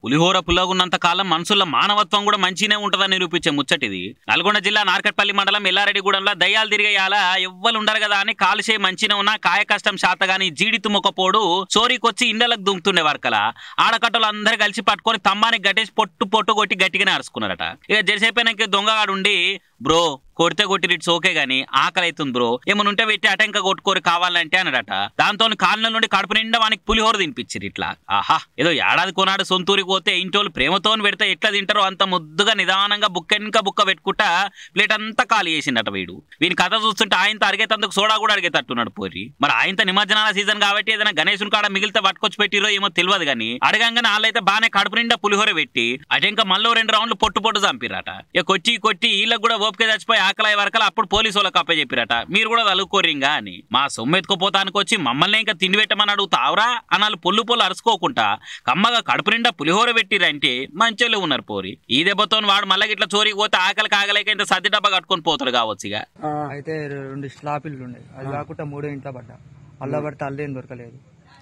పులిహోర పుల్లగున్నంత కాలం మనుషుల మానవత్వం కూడా మంచినే ఉంటదని నిరూపించే ముచ్చటిది నల్గొండ జిల్లా నార్కట్పల్లి మండలం ఎల్లారెడ్డిగూడెంలో దయ్యాలు తిరిగేయాల ఎవ్వరు ఉండరు కదా అని కాలుషే మంచినే ఉన్నా కాయ కష్టం శాతగాని జీడి తుమ్మకపోడు చోరీకొచ్చి ఇండలకు దుంకుతుండే వర్కల ఆడకట్టలు అందరు కలిసి పట్టుకొని తమ్మానికి గట్టేసి పొట్టు పొట్టు కొట్టి గట్టిగానే అరుచుకున్నారట ఇక జరిసేపోయినాక దొంగగాడు ఉండి బ్రో కొడితే కొట్టి ఇట్స్ ఓకే గానీ ఆకలి అవుతుంది బ్రో ఏమైనా ఉంటే పెట్టి అటెంక కొట్టుకోరు కావాలంటే అన్నాడట దాంతో కాళ్ళ నుండి కడుపు నిండా వానికి పులిహోర తినిపించారు ఇట్లా ఆహా ఏదో ఏడాది కొనాడు సొంతూరికి పోతే ఇంటోళ్ళు ప్రేమతో పెడితే ఎట్లా తింటారో అంత ముద్దుగా నిదానంగా బుక్క వెనుక బుక్క పెట్టుకుంటా ప్లేట్ అంతా ఖాళీ చేసిండట వీడు వీని కథ చూస్తుంటే ఆయనతో అడిగేటందుకు సోడా కూడా అడిగేటట్టున్నాడు పోరి మరి ఆయనతో నిమజ్జనాల సీజన్ కాబట్టి ఏదైనా గణేశుని కాడ మిగిలితే పట్టుకొచ్చి పెట్టిరో ఏమో తెలియదు కానీ అడగంగానే వాళ్ళైతే బాగానే కడుపు నిండా పులిహోర పెట్టి అటు ఇంకా మళ్ళీ రెండు రౌండ్లు పొట్టు పొట్టు చంపిరట ఇక కొట్టి కొట్టి వీళ్ళకి కూడా ఓపిక చచ్చిపోయి ఆకలి వరకలు అప్పుడు పోలీసు వాళ్ళకి అప్ప చెప్పిరట మీరు కూడా తలుక్కోరింగా అని మా సొమ్ము ఎత్తుకుపోతానికి వచ్చి మమ్మల్ని ఇంకా తిండి పెట్టమని అడుగుతావురా అని వాళ్ళు పొల్లు పొల్లు అరుచుకోకుండా కమ్మగా కడుపు నిండా పులిహోర పెట్టిరంటే మంచోళ్ళు ఉన్నారు పోరి ఈ దెబ్బతో వాడు మళ్ళీ ఇట్లా చోరీకి పోతే ఆకలి కాగలేక ఇంత సద్ది డబ్బా కట్టుకొని పోతాడు కావచ్చు ఇక అయితే రెండు స్లాపిల్లు ఉండే అది కాకుండా మూడో ఇంట్లో పడ్డా అల్ల పడితే అల్లేం దొరకలేదు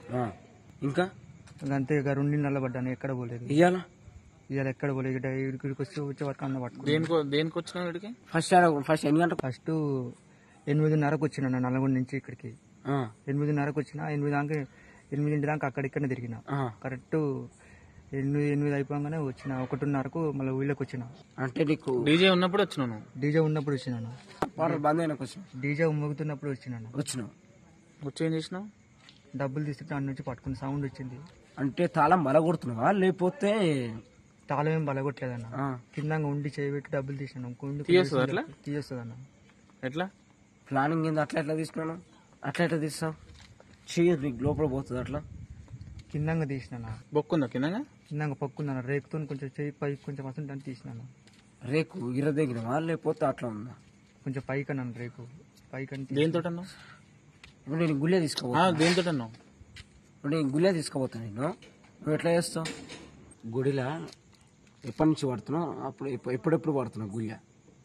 ఇంకా ఇక అంతే ఇక రెండు నెలలు పడ్డాను ఎక్కడ పోలేదు ఇయ్యాల ఇవాళ ఎక్కడ పోలేదు ఇక ఇక్కడికి వచ్చి వచ్చే వరకు అన్న పట్టుకున్నాను దేనికో దేనికి వచ్చినావు ఇక్కడికి ఫస్ట్ ఫస్ట్ ఎన్ని గంటలకు ఫస్ట్ ఎనిమిదిన్నరకు వచ్చిన నేను నల్గొండ నుంచి ఇక్కడికి ఆ, ఎనిమిదిన్నరకు వచ్చిన ఎనిమిది దాకా ఎనిమిదింటి దాకా అక్కడిక్కడనే తిరిగిన ఆ. కరెక్ట్ ఎనిమిది ఎనిమిది అయిపోగానే వచ్చిన ఒకటిన్నరకు మళ్ళీ ఊళ్ళోకి వచ్చిన అంటే నీకు డీజే ఉన్నప్పుడు వచ్చినావు నువ్వు డీజే ఉన్నప్పుడు వచ్చినాను వాటర్ బంద్ అయినాక వచ్చినావు డీజే మోగుతున్నప్పుడు వచ్చినాను వచ్చినావు వచ్చి ఏం చేసినావు డబ్బులు తీసుకుంటే అన్న నుంచి పట్టుకుని సౌండ్ వచ్చింది అంటే తాళం బల కొడుతున్నావా లేకపోతే తాళం ఏం బలగొట్టలేదన్న ఆ, కిందంగా ఉండి చేయబెట్టి డబ్బులు తీసినాను ఉండి తీయొస్తుందా అట్లా? తీయొస్తుంది అన్న ఎట్లా ప్లానింగ్ ఏంది అట్లా ఎట్లా తీసుకున్నాను అట్లా ఎట్లా తీస్తావు చెయ్యి నీకు లోపల పోతుంది అట్లా కిందంగా తీసినాను బొక్కుందా కిందగా కిందంగా పక్కున్నాను రేకుతో కొంచెం చేయి పైకి కొంచెం వస్తుంటే అని తీసినాను రేకు ఇర దగ్గరవా లేకపోతే అట్లా ఉందా కొంచెం పైకి అన్నాను రేకు పైకి అని తీసి- దేనితో అన్నావు ఇప్పుడు నేను గుళ్ళే ఆ, తీసుకోబోతా దేనితో అన్నావు ఇప్పుడు నేను గుళ్ళే తీసుకోబోతా నేను నువ్వు ఎట్లా చేస్తావు గుడిలా ఎప్పటి నుంచి పడుతున్నావు అప్పుడు ఎప్పు- ఎప్పుడెప్పుడు పడుతున్నావు గుళ్ళ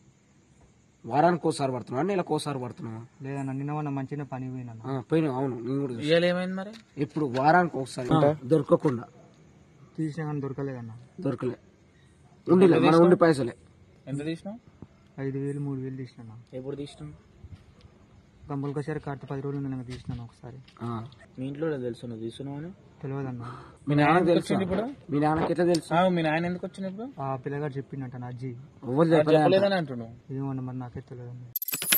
వారానికి ఒకసారి పడుతున్నావా నెలకు ఒకసారి పడుతున్నావా లేదన్న నిన్న మొన్న మంచిగా పని పోయినాను ఆ, పోయినావు అవును నేను కూడా చూసా. ఇవాళ ఏమైంది మరి ఇప్పుడు వారానికి ఒకసారి దొరకకుండా తీసినా కానీ దొరకలేదన్న దొరకలే ఉండిలే మన ఉండి పైసలే ఎంత తీసినావు ఐదు వేలు మూడు వేలు తీసినాను ఎప్పుడు తీసినావు కంపల్కొసారి కార్తీ పది రోజులు నేను తీసినాను ఒకసారి ఆ. మీ ఇంట్లో తెలుసు నువ్వు తీసుకున్నావు అని తెలియదన్న మీ నాన్న తెలుసు వచ్చింది ఇప్పుడు? మీ నాన్నకి ఎట్లా తెలుసు ఆ, మీ నాయన ఎందుకు వచ్చిన ఇప్పుడు ఆ పిల్లగాడు చెప్పిండట నా అజ్జి ఎవరు చెప్పలే చెప్పలేదని అంటున్నావు ఏమన్నా మరి నాకే తెలియదన్న